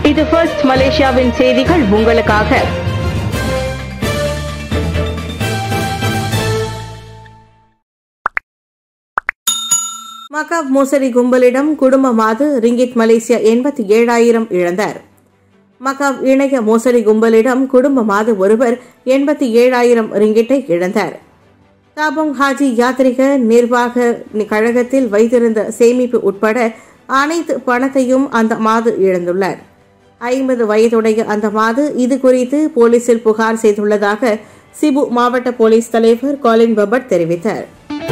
இது ஃபர்ஸ்ட் மலேசியாவின் செய்திகள் உங்களுக்காக மகாப் மோசடி கும்பலிடம் குடும்ப மாது ரிங்கிட் மலேசியா எண்பத்தி ஏழாயிரம் இழந்தார் மகாப் இணைய மோசடி கும்பலிடம் குடும்ப மாது ஒருவர் எண்பத்தி ஏழாயிரம் ரிங்கிட்டை இழந்தார் தாபோங் ஹாஜி யாத்ரிக நிர்வாக கழகத்தில் வைத்திருந்த சேமிப்பு உட்பட அனைத்து பணத்தையும் அந்த மாது இழந்துள்ளார் ஐம்பது வயதுடைய அந்த மாது இது குறித்து போலீசில் புகார் செய்துள்ளதாக சிபு மாவட்ட போலீஸ் தலைவர் காலின் பபட் தெரிவித்தார்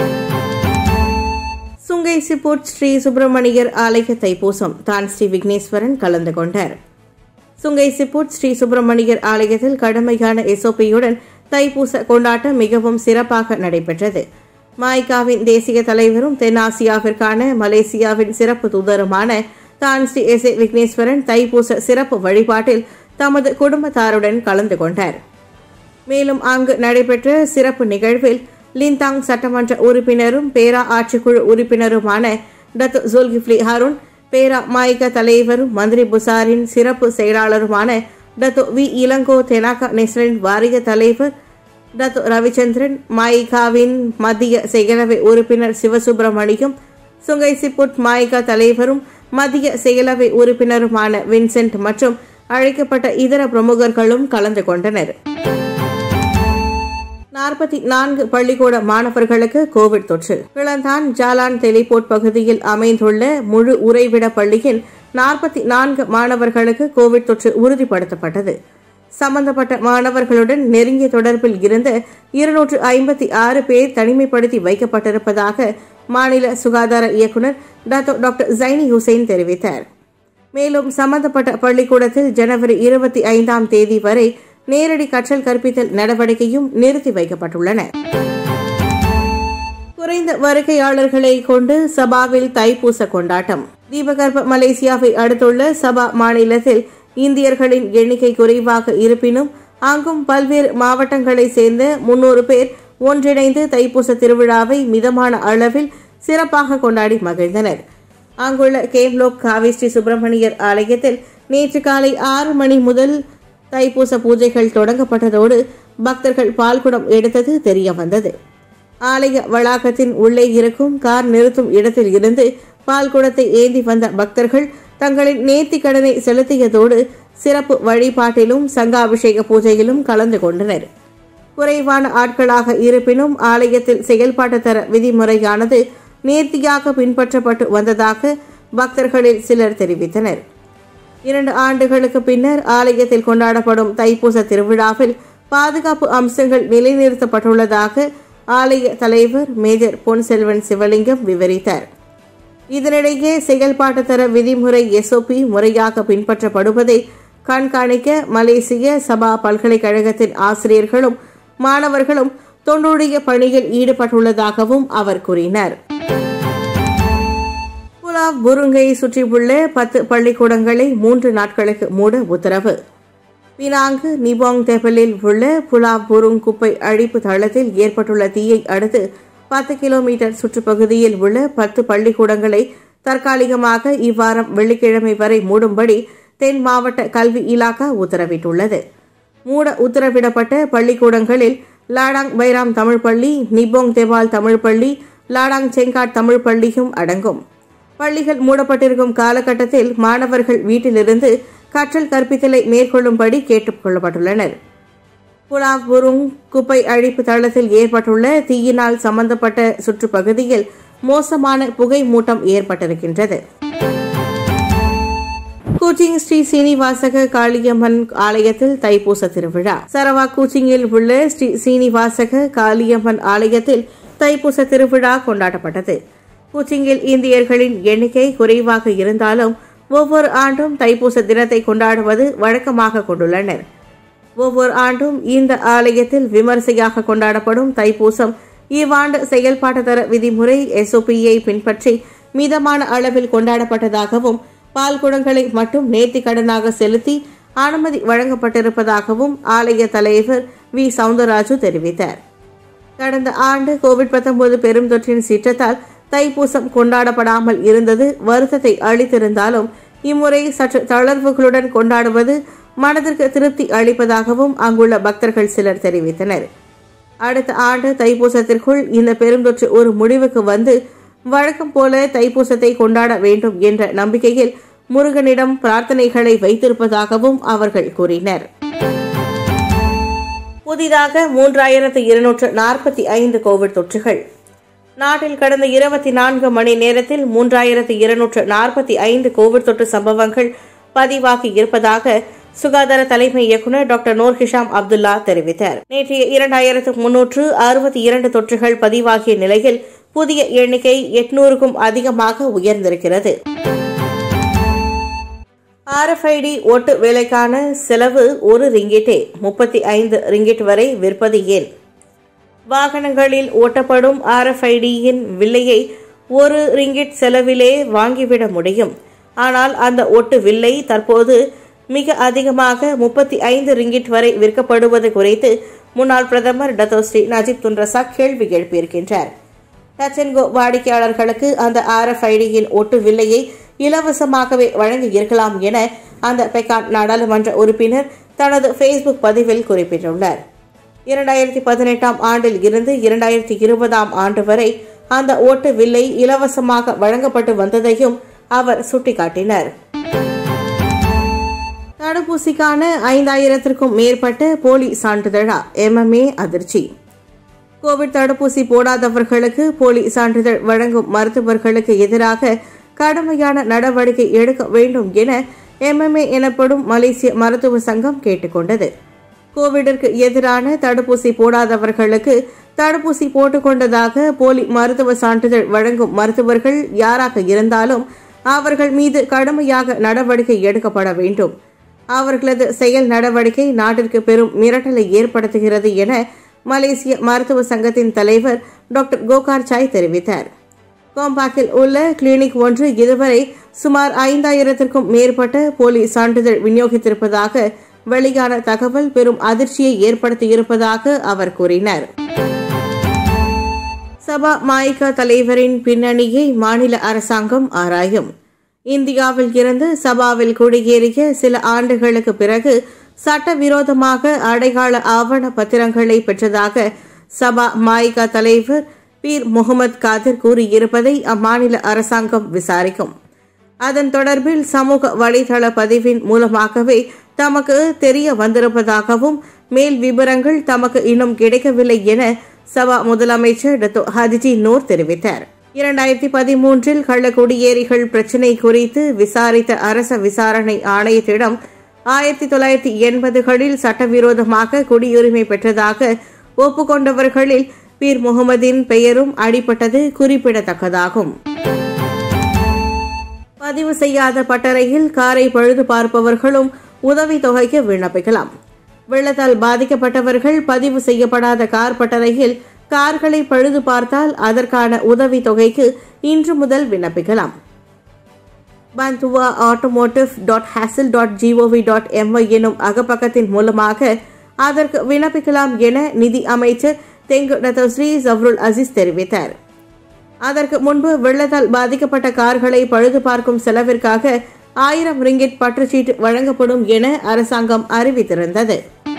சுங்கை சிப்பூர் ஸ்ரீ சுப்பிரமணியர் ஆலய தைப்பூசம் தான் ஸ்ரீ விக்னேஸ்வரன் கலந்து கொண்டார் சுங்கை சிப்பூர் ஸ்ரீ சுப்பிரமணியர் ஆலயத்தில் கடுமையான எஸ்ஓபியுடன் தைப்பூச கொண்டாட்டம் மிகவும் சிறப்பாக நடைபெற்றது மாய்காவின் தேசிய தலைவரும் தென்னாசியாவிற்கான மலேசியாவின் சிறப்பு தூதருமான தான் ஸ்ரீ எஸ் ஏ விக்னேஸ்வரன் தைப்பூச சிறப்பு வழிபாட்டில் தமது குடும்பத்தாருடன் கலந்து கொண்டார் மேலும் அங்கு நடைபெற்ற சிறப்பு நிகழ்வில் லிந்தாங் சட்டமன்ற உறுப்பினரும் பேரா ஆட்சிக்குழு உறுப்பினருமான டத்து ஜுல்கிஃப்லி ஹருண் பேரா மாய்க தலைவரும் மந்திரி புசாரின் சிறப்பு செயலாளருமான டத்து வி இளங்கோ தெனாகா நேஷனலின் வாரிய தலைவர் டத்து ரவிச்சந்திரன் மாயிகாவின் மத்திய செயலவை உறுப்பினர் சிவசுப்பிரமணியம் சுங்கை சிப்புட் மாயிகா தலைவரும் மத்திய செயலவை உறுப்பினருமான வின்சென்ட் மற்றும் அழைக்கப்பட்ட இதர பிரமுகர்களும் கலந்து கொண்டனர் நாற்பத்தி நான்கு பள்ளிக்கூட மாணவர்களுக்கு கோவிட் தொற்று கிளந்தான் ஜாலான் தெலிபோர்ட் பகுதியில் அமைந்துள்ள முழு உறைவிட பள்ளியில் நாற்பத்தி நான்கு மாணவர்களுக்கு கோவிட் தொற்று உறுதிப்படுத்தப்பட்டது சம்பந்தப்பட்ட மாணவர்களுடன் நெருங்கிய தொடர்பில் இருந்த இருநூற்று ஐம்பத்தி ஆறு பேர் தனிமைப்படுத்தி வைக்கப்பட்டிருப்பதாக மாநில சுகாதார இயக்குநர் டாக்டர் ஜைனி ஹுசைன் தெரிவித்தார் மேலும் சம்பந்தப்பட்ட பள்ளிக்கூடத்தில் ஜனவரி இருபத்தி ஐந்தாம் தேதி வரை நேரடி கற்றல் கற்பித்தல் நடவடிக்கையும் நிறுத்தி வைக்கப்பட்டுள்ளன குறைந்த வருகையாளர்களை கொண்டு சபாவில் தைப்பூச கொண்டாட்டம் தீபகற்ப மலேசியாவை அடுத்துள்ள சபா மாநிலத்தில் இந்தியர்களின் எண்ணிக்கை குறைவாக இருப்பினும் அங்கும் பல்வேறு மாவட்டங்களை சேர்ந்த முன்னூறு பேர் ஒன்றிணைந்து தைப்பூச திருவிழாவை மிதமான அளவில் சிறப்பாக கொண்டாடி மகிழ்ந்தனர் அங்குள்ள கேம்லோக் காவி ஸ்ரீ சுப்பிரமணியர் ஆலயத்தில் நேற்று காலை ஆறு மணி முதல் தைப்பூச பூஜைகள் தொடங்கப்பட்டதோடு பக்தர்கள் பால்குடம் எடுத்தது தெரிய வந்தது ஆலய வளாகத்தின் உள்ளே இருக்கும் கார் நிறுத்தும் இடத்தில் இருந்து பால்குடத்தை ஏந்தி வந்த பக்தர்கள் தங்களின் நேர்த்தி கடனை செலுத்தியதோடு சிறப்பு வழிபாட்டிலும் சங்காபிஷேக பூஜையிலும் கலந்து கொண்டனர் குறைவான ஆட்களாக இருப்பினும் ஆலயத்தில் செயல்பாட்டு தர விதிமுறையானது நேர்த்தியாக பின்பற்றப்பட்டு வந்ததாக பக்தர்களில் சிலர் தெரிவித்தனர் இரண்டு ஆண்டுகளுக்கு பின்னர் ஆலயத்தில் கொண்டாடப்படும் தைப்பூச திருவிழாவில் பாதுகாப்பு அம்சங்கள் நிலைநிறுத்தப்பட்டுள்ளதாக ஆலய தலைவர் மேஜர் பொன்செல்வன் சிவலிங்கம் விவரித்தார் இதனிடையே செயல்பாட்டு தர விதிமுறை எஸ்ஓபி முறையாக பின்பற்றப்படுவதை கண்காணிக்க மலேசிய சபா பல்கலைக்கழகத்தின் ஆசிரியர்களும் மாணவர்களும் தொண்டுடைய பணியில் ஈடுபட்டுள்ளதாகவும் அவர் கூறினார் புலாவ் புருங்கை சுற்றியுள்ள பத்து பள்ளிக்கூடங்களை மூன்று நாட்களுக்கு மூட உத்தரவு பினாங்கு நிபாங் தெபலில் உள்ள புலாவ் புருங் குப்பை அழிப்பு தளத்தில் ஏற்பட்டுள்ள தீயை அடுத்து பத்து கிலோமீட்டர் சுற்றுப்பகுதியில் உள்ள பத்து பள்ளிக்கூடங்களை தற்காலிகமாக இவ்வாரம் வெள்ளிக்கிழமை வரை மூடும்படி தென் மாவட்ட கல்வி இலாக்கா உத்தரவிட்டுள்ளது மூட உத்தரவிடப்பட்ட பள்ளிக்கூடங்களில் லாடாங் பைராம் தமிழ் பள்ளி நிபோங் தெவால் தமிழ் பள்ளி லாடாங் செங்காட் தமிழ் பள்ளியும் அடங்கும் பள்ளிகள் மூடப்பட்டிருக்கும் காலகட்டத்தில் மாணவர்கள் வீட்டிலிருந்து கற்றல் கற்பித்தலை மேற்கொள்ளும்படி கேட்டுக் கொள்ளப்பட்டுள்ளனர் புலாபுருங் குப்பை அழிப்பு தளத்தில் ஏற்பட்டுள்ள தீயினால் சம்பந்தப்பட்ட சுற்றுப்பகுதியில் மோசமான புகை மூட்டம் ஏற்பட்டிருக்கின்றது கூச்சிங் ஸ்ரீ சீனிவாசக காளியம்மன் ஆலயத்தில் தைப்பூச திருவிழா சரவா கூச்சிங்கில் உள்ள ஸ்ரீ சீனிவாசக காளியம்மன் ஆலயத்தில் தைப்பூச திருவிழா கொண்டாடப்பட்டது கூச்சிங்கில் இந்தியர்களின் எண்ணிக்கை குறைவாக இருந்தாலும் ஒவ்வொரு ஆண்டும் தைப்பூச தினத்தை கொண்டாடுவது வழக்கமாக கொண்டுள்ளனர் ஒவ்வொரு ஆண்டும் இந்த ஆலயத்தில் விமர்சையாக கொண்டாடப்படும் தைப்பூசம் இவ்வாண்டு செயல்பாட்டு தர விதிமுறை எஸ்ஓபியை பின்பற்றி மிதமான அளவில் கொண்டாடப்பட்டதாகவும் பால் குடங்களை மட்டும் நேர்த்தி கடனாக செலுத்தி அனுமதி வழங்கப்பட்டிருப்பதாகவும் ஆலய தலைவர் வி சவுந்தரராஜு தெரிவித்தார் கடந்த ஆண்டு கோவிட் 19 பெரும் தொற்றின் சீற்றத்தால் தைப்பூசம் கொண்டாடப்படாமல் இருந்தது வருத்தத்தை அளித்திருந்தாலும் இம்முறை சற்று தளர்வுகளுடன் கொண்டாடுவது மனதிற்கு திருப்தி அளிப்பதாகவும் அங்குள்ள பக்தர்கள் சிலர் தெரிவித்தனர் அடுத்த ஆண்டு தைப்பூசத்திற்குள் இந்த பெருந்தொற்று ஒரு முடிவுக்கு வந்து வழக்கம் போல தைப்பூசத்தை கொண்டாட வேண்டும் என்ற நம்பிக்கையில் முருகனிடம் பிரார்த்தனைகளை வைத்திருப்பதாகவும் அவர்கள் கூறினர் புதிதாக மூன்றாயிரத்து இருநூற்று நாற்பத்தி ஐந்து கோவிட் தொற்றுகள் நாட்டில் கடந்த இருபத்தி நான்கு மணி நேரத்தில் மூன்றாயிரத்து இருநூற்று நாற்பத்தி ஐந்து கோவிட் தொற்று சம்பவங்கள் பதிவாகி இருப்பதாக சுகாதார தலைமை இயக்குநர் டாக்டர் நூர் ஹிஷாம் அப்துல்லா தெரிவித்தார் நேற்றைய இரண்டாயிரத்து முன்னூற்று அறுபத்தி இரண்டு தொற்றுகள் பதிவாகிய நிலையில் புதிய எண்ணிக்கை எட்நூறுக்கும் அதிகமாக உயர்ந்திருக்கிறது ஆர்எஃப்ஐடி ஓட்டு வேலைக்கான செலவு ஒரு ரிங்கிட்டே முப்பத்தி ஐந்து ரிங்கிட் வரை விற்பது ஏன் வாகனங்களில் ஓட்டப்படும் ஆர்எஃப்ஐடியின் வில்லையை ஒரு ரிங்கிட் செலவிலே வாங்கிவிட முடியும் ஆனால் அந்த ஒட்டு வில்லை தற்போது மிக அதிகமாக முப்பத்தி ஐந்து ரிங்கிட் வரை விற்கப்படுவது குறித்து முன்னாள் பிரதமர் டத்தோஸ்ரீ நஜீப் துன்ரசா கேள்வி எழுப்பியிருக்கின்றார் டச் அண்ட் கோ வாடிக்கையாளர்களுக்கு அந்த ஆர்எஃப்ஐடியின் ஒட்டு வில்லையை இலவசமாகவே வழங்கி இருக்கலாம் என அந்த பெக்கான் நாடாளுமன்ற உறுப்பினர் தனது ஃபேஸ்புக் பதிவில் குறிப்பிட்டுள்ளார் இரண்டாயிரத்தி பதினெட்டாம் ஆண்டில் இருந்து இரண்டாயிரத்தி இருபதாம் ஆண்டு வரை அந்த ஓட்டு வில்லை இலவசமாக வழங்கப்பட்டு வந்ததையும் அவர் சுட்டிக்காட்டினார் தடுப்பூசிக்கான ஐந்தாயிரத்திற்கும் மேற்பட்ட போலி சான்றிதழா எம்எம்ஏ அதிர்ச்சி கோவிட் தடுப்பூசி போடாதவர்களுக்கு போலி சான்றிதழ் வழங்கும் மருத்துவர்களுக்கு எதிராக கடுமையான நடவடிக்கை எடுக்க வேண்டும் என எம்எம்ஏ எனப்படும் மலேசிய மருத்துவ சங்கம் கேட்டுக்கொண்டது கோவிடிற்கு எதிரான தடுப்பூசி போடாதவர்களுக்கு தடுப்பூசி போட்டுக்கொண்டதாக போலி மருத்துவ சான்றிதழ் வழங்கும் மருத்துவர்கள் யாராக இருந்தாலும் அவர்கள் மீது கடுமையாக நடவடிக்கை எடுக்கப்பட வேண்டும் அவர்களது செயல் நடவடிக்கை நாட்டிற்கு பெரும் மிரட்டலை ஏற்படுத்துகிறது என மலேசிய மருத்துவ சங்கத்தின் தலைவர் டாக்டர் கோகார் சாய் தெரிவித்தார் கோம்பாக்கில் உள்ள கிளினிக் ஒன்று இதுவரை சுமார் ஐந்தாயிரத்திற்கும் மேற்பட்ட போலி சான்றிதழ் விநியோகித்திருப்பதாக வெளியான தகவல் பெரும் அதிர்ச்சியை ஏற்படுத்தியிருப்பதாக அவர் கூறினார் சபா மாயிகா தலைவரின் பின்னணியை மாநில அரசாங்கம் ஆராயும் இந்தியாவில் இருந்து சபாவில் குடியேறிய சில ஆண்டுகளுக்கு பிறகு சட்டவிரோதமாக அடையாள ஆவண பத்திரங்களை பெற்றதாக சபா மாயிகா தலைவர் பீர் முகமது காதிர் கூறியிருப்பதை அம்மாநில அரசாங்கம் விசாரிக்கும் அதன் தொடர்பில் சமூக வலைதள பதிவின் மூலமாகவே தமக்கு தெரிய வந்திருப்பதாகவும் மேல் விவரங்கள் தமக்கு இன்னும் கிடைக்கவில்லை என சபா முதலமைச்சர் டத்தோ ஹதிஜி நூர் தெரிவித்தார் இரண்டாயிரத்தி பதிமூன்றில் கள்ளக்குடியேறிகள் பிரச்சினை குறித்து விசாரித்த அரச விசாரணை ஆணையத்திடம் ஆயிரத்தி தொள்ளாயிரத்தி எண்பதுகளில் சட்டவிரோதமாக குடியுரிமை பெற்றதாக ஒப்புக்கொண்டவர்களில் பீர் முகமதின் பெயரும் அடிபட்டது குறிப்பிடத்தக்கதாகும் பதிவு செய்யாத பட்டறையில் காரை பழுது பார்ப்பவர்களும் உதவித்தொகைக்கு விண்ணப்பிக்கலாம் வெள்ளத்தால் பாதிக்கப்பட்டவர்கள் பதிவு செய்யப்படாத கார் பட்டறையில் கார்களை பழுது பார்த்தால் அதற்கான உதவி தொகைக்கு இன்று முதல் விண்ணப்பிக்கலாம் பந்துவா automotive dot hasil dot G O V dot M Y எனும் அகப்பக்கத்தின் மூலமாக அதற்கு விண்ணப்பிக்கலாம் என நிதி அமைச்சர் தெங்கு டத்தோஸ்ரீ ஜப்ருல் அசீஸ் தெரிவித்தார் அதற்கு முன்பு வெள்ளத்தால் பாதிக்கப்பட்ட கார்களை பழுது பார்க்கும் செலவிற்காக ஆயிரம் ரிங்கிட் பற்றுச்சீட்டு வழங்கப்படும் என அரசாங்கம் அறிவித்திருந்தது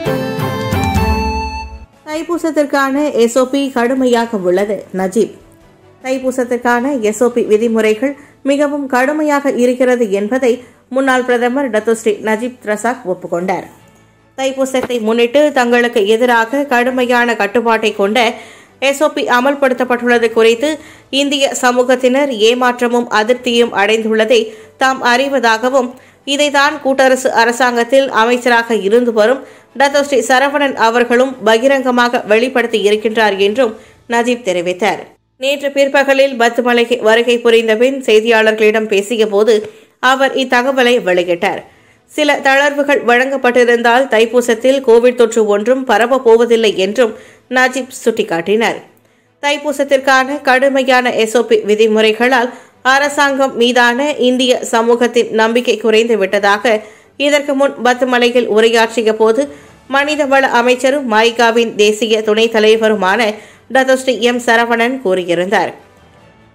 தைப்பூசத்திற்கான எஸ்ஓபி கடுமையாக உள்ளது நஜீப் தைப்பூசத்திற்கான எஸ்ஓபி விதிமுறைகள் மிகவும் கடுமையாக இருக்கிறது என்பதை முன்னாள் பிரதமர் டத்தோஸ்ரீ நஜீப் ரசாக் ஒப்புக்கொண்டார் தைப்பூசத்தை முன்னிட்டு தங்களுக்கு எதிராக கடுமையான கட்டுப்பாட்டை கொண்ட எஸ்ஓபி அமல்படுத்தப்பட்டுள்ளது குறித்து இந்திய சமூகத்தினர் ஏமாற்றமும் அதிருப்தியும் அடைந்துள்ளதை தாம் அறிவதாகவும் இதைதான் கூட்டரசு அரசாங்கத்தில் அமைச்சராக இருந்து வரும் டத்தோஸ்ரீ சரவணன் அவர்களும் பகிரங்கமாக வெளிப்படுத்தி இருக்கின்றார் என்றும் நஜீப் தெரிவித்தார் நேற்று பிற்பகலில் பத்துமலைக்கு வருகை புரிந்த பின் செய்தியாளர்களிடம் பேசிய போது அவர் இத்தகவலை வெளியிட்டார் சில தளர்வுகள் வழங்கப்பட்டிருந்தால் தைப்பூசத்தில் கோவிட் தொற்று ஒன்றும் பரவப் போவதில்லை என்றும் நஜீப் சுட்டிக்காட்டினார் தைப்பூசத்திற்கான கடுமையான எஸ்ஓபி விதிமுறைகளால் அரசாங்கம் மீதான இந்திய சமூகத்தின் நம்பிக்கை குறைந்து விட்டதாக இதற்கு முன் பத்துமலையில் உரையாற்றிய போது மனிதவள அமைச்சரும் மாய்காவின் தேசிய துணைத் தலைவருமான டத்தோஸ்ரீ எம் சரவணன் கூறியிருந்தார்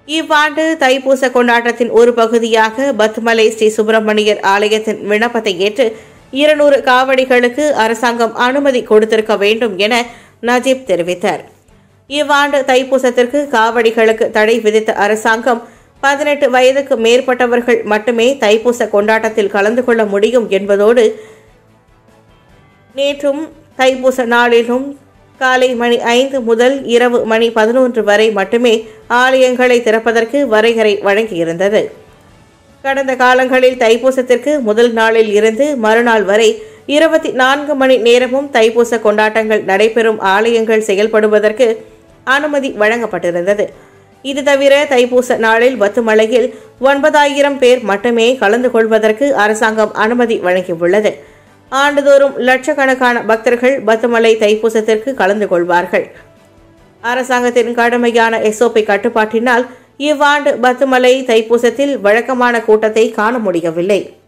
இவ்வாண்டு தைப்பூச கொண்டாட்டத்தின் ஒரு பகுதியாக பத்மலை ஸ்ரீ சுப்பிரமணியர் ஆலயத்தின் விண்ணப்பத்தை ஏற்று இருநூறு காவடிகளுக்கு அரசாங்கம் அனுமதி கொடுத்திருக்க வேண்டும் என நஜீப் தெரிவித்தார் இவ்வாண்டு தைப்பூசத்திற்கு காவடிகளுக்கு தடை விதித்த அரசாங்கம் பதினெட்டு வயதுக்கு மேற்பட்டவர்கள் மட்டுமே தைப்பூச கொண்டாட்டத்தில் கலந்து கொள்ள முடியும் என்பதோடு நேற்றும் தைப்பூச நாளிலும் காலை மணி ஐந்து முதல் இரவு மணி பதினொன்று வரை மட்டுமே ஆலயங்களை திறப்பதற்கு வரையறை வழங்கியிருந்தது கடந்த காலங்களில் தைப்பூசத்திற்கு முதல் நாளில் இருந்து மறுநாள் வரை இருபத்தி நான்கு மணி நேரமும் தைப்பூச கொண்டாட்டங்கள் நடைபெறும் ஆலயங்கள் செயல்படுவதற்கு அனுமதி வழங்கப்பட்டிருந்தது இது தவிர தைப்பூச நாளில் பத்துமலையில் ஒன்பதாயிரம் பேர் மட்டுமே கலந்து கொள்வதற்கு அரசாங்கம் அனுமதி வழங்கியுள்ளது ஆண்டுதோறும் லட்சக்கணக்கான பக்தர்கள் பத்துமலை தைப்பூசத்திற்கு கலந்து கொள்வார்கள் அரசாங்கத்தின் கடுமையான எஸ்ஓபி கட்டுப்பாட்டினால் இவ்வாண்டு பத்துமலை தைப்பூசத்தில் வழக்கமான கூட்டத்தை காண முடியவில்லை